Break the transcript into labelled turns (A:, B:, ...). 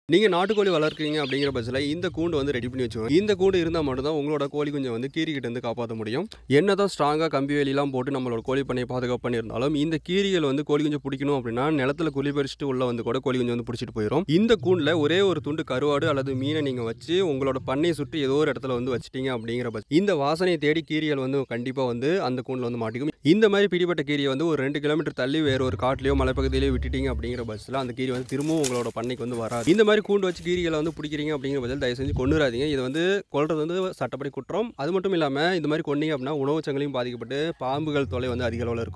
A: நீங்க நாட்டுக்கோழி வளர்க்குறீங்க அப்படிங்கிற பட்சத்தில் இந்த கூண்டு வந்து ரெடி பண்ணி வச்சுக்கோங்க இந்த கூண்டு இருந்தால் மட்டும்தான் உங்களோட கோழி குஞ்சை வந்து கீரிக்கிட்ட இருந்து காப்பாற்ற முடியும் என்னதான் ஸ்ட்ராங்காக கம்பி வேலிலாம் போட்டு நம்மளோட கோழி பண்ணையை பாதுகாப்பு பண்ணியிருந்தாலும் இந்த கீரிகள் வந்து கோழி குஞ்சு பிடிக்கணும் அப்படின்னா நிலத்துல குழி பறிச்சுட்டு உள்ள வந்து கூட கோழி குஞ்சு வந்து பிடிச்சிட்டு போயிடும் இந்த கூண்டில் ஒரே ஒரு துண்டு கருவாடு அல்லது மீனை நீங்கள் வச்சு உங்களோட பண்ணையை சுற்றி ஏதோ ஒரு இடத்துல வந்து வச்சிட்டீங்க அப்படிங்கிற பட்சம் இந்த வாசனையை தேடி கீரிகள் வந்து கண்டிப்பாக வந்து அந்த கூண்டில் வந்து மாட்டிக்கும் இந்த மாதிரி பிடிப்பட்ட கீரியை வந்து ஒரு ரெண்டு கிலோமீட்டர் தள்ளி வேற ஒரு காட்டிலையோ மலைப்பகுதியிலையோ விட்டுட்டீங்க அப்படிங்கிற பட்சத்தில் அந்த கீரி வந்து திரும்பவும் உங்களோட பண்ணைக்கு வந்து வராது இந்த மாதிரி கூண்டு வச்சு கீரிகளை வந்து பிடிக்கிறீங்க அப்படிங்கிற பட்சத்தில் தயவு செஞ்சு கொண்டுறாதீங்க இது வந்து கொள்றது வந்து சட்டப்படி குற்றம் அது மட்டும் இல்லாமல் இந்த மாதிரி கொண்டீங்க அப்படின்னா உணவு சங்கிலியும் பாதிக்கப்பட்டு பாம்புகள் தொலை வந்து அதிக அளவில் இருக்கும்